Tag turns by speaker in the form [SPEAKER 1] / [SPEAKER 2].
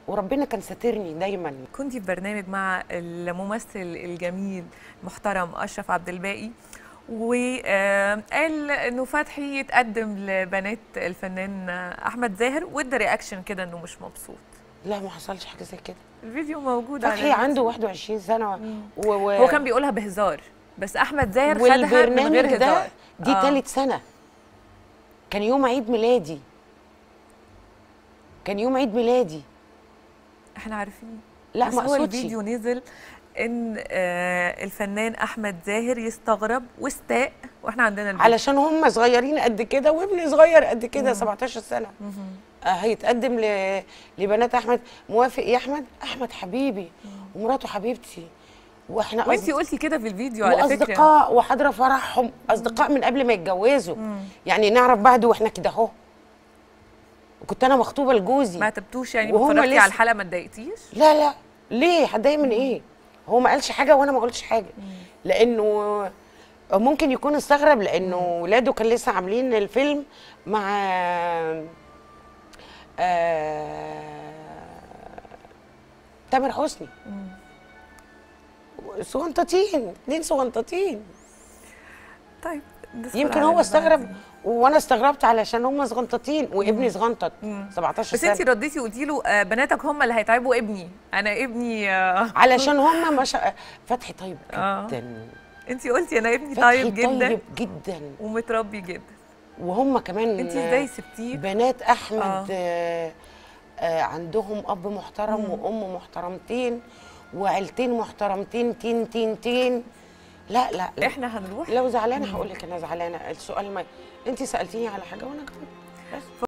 [SPEAKER 1] وربنا كان ساترني دايما
[SPEAKER 2] كنت في برنامج مع الممثل الجميل المحترم اشرف عبد الباقي وقال انه فتحي يتقدم لبنات الفنان احمد زاهر وادى رياكشن كده انه مش مبسوط
[SPEAKER 1] لا ما حصلش حاجه زي كده
[SPEAKER 2] الفيديو موجود
[SPEAKER 1] فتحي عنده 21 سنه و... و...
[SPEAKER 2] هو كان بيقولها بهزار بس احمد زاهر خدها من
[SPEAKER 1] والبرنامج
[SPEAKER 2] غير
[SPEAKER 1] ده
[SPEAKER 2] هزار
[SPEAKER 1] دي
[SPEAKER 2] آه.
[SPEAKER 1] تالت سنه كان يوم عيد ميلادي كان يوم عيد ميلادي
[SPEAKER 2] احنا عارفين
[SPEAKER 1] لا
[SPEAKER 2] بس
[SPEAKER 1] ما
[SPEAKER 2] هو
[SPEAKER 1] اقصدش
[SPEAKER 2] الفيديو نزل ان آه الفنان احمد زاهر يستغرب واستاء واحنا عندنا الفيديو
[SPEAKER 1] علشان هم صغيرين قد كده وابني صغير قد كده 17 سنه آه هيتقدم ل... لبنات احمد موافق يا احمد احمد حبيبي ومراته حبيبتي واحنا
[SPEAKER 2] وانتي قلتي كده في الفيديو على فكره
[SPEAKER 1] واصدقاء وحاضره فرحهم اصدقاء من قبل ما يتجوزوا يعني نعرف بعض واحنا كده اهو كنت انا مخطوبه لجوزي
[SPEAKER 2] ما عتبتوش يعني
[SPEAKER 1] وهم
[SPEAKER 2] اتفرجتي
[SPEAKER 1] لسه-
[SPEAKER 2] على الحلقه ما اتضايقتيش
[SPEAKER 1] لا لا ليه هتضايق من ايه هو ما قالش حاجه وانا ما قلتش حاجه لانه ممكن يكون استغرب لانه ولاده كان لسه عاملين الفيلم مع آه... تامر حسني صغنطتين اتنين صغنطتين
[SPEAKER 2] طيب ندخل
[SPEAKER 1] يمكن
[SPEAKER 2] على
[SPEAKER 1] هو
[SPEAKER 2] اللي
[SPEAKER 1] استغرب
[SPEAKER 2] بعديه.
[SPEAKER 1] وانا استغربت علشان هم صغنطتين وابني صغنطت 17
[SPEAKER 2] بس
[SPEAKER 1] سنه
[SPEAKER 2] انتي رديتي وقلتي له آه، بناتك هم اللي هيتعبوا ابني انا ابني آه،
[SPEAKER 1] علشان هم مش فتحي طيب
[SPEAKER 2] آه.
[SPEAKER 1] جدا
[SPEAKER 2] انتي قلتي انا ابني
[SPEAKER 1] فتحي
[SPEAKER 2] طيب جدا
[SPEAKER 1] طيب جدا
[SPEAKER 2] ومتربي جدا
[SPEAKER 1] وهم كمان
[SPEAKER 2] انتي ازاي سبتيه
[SPEAKER 1] بنات احمد
[SPEAKER 2] آه.
[SPEAKER 1] آه. آه عندهم اب محترم وام محترمتين وعيلتين محترمتين تين تين تين لا لا, لا.
[SPEAKER 2] احنا هنروح
[SPEAKER 1] لو زعلانه هقول لك انا زعلانه السؤال ما انت سالتيني على حاجه وانا جاوبت بس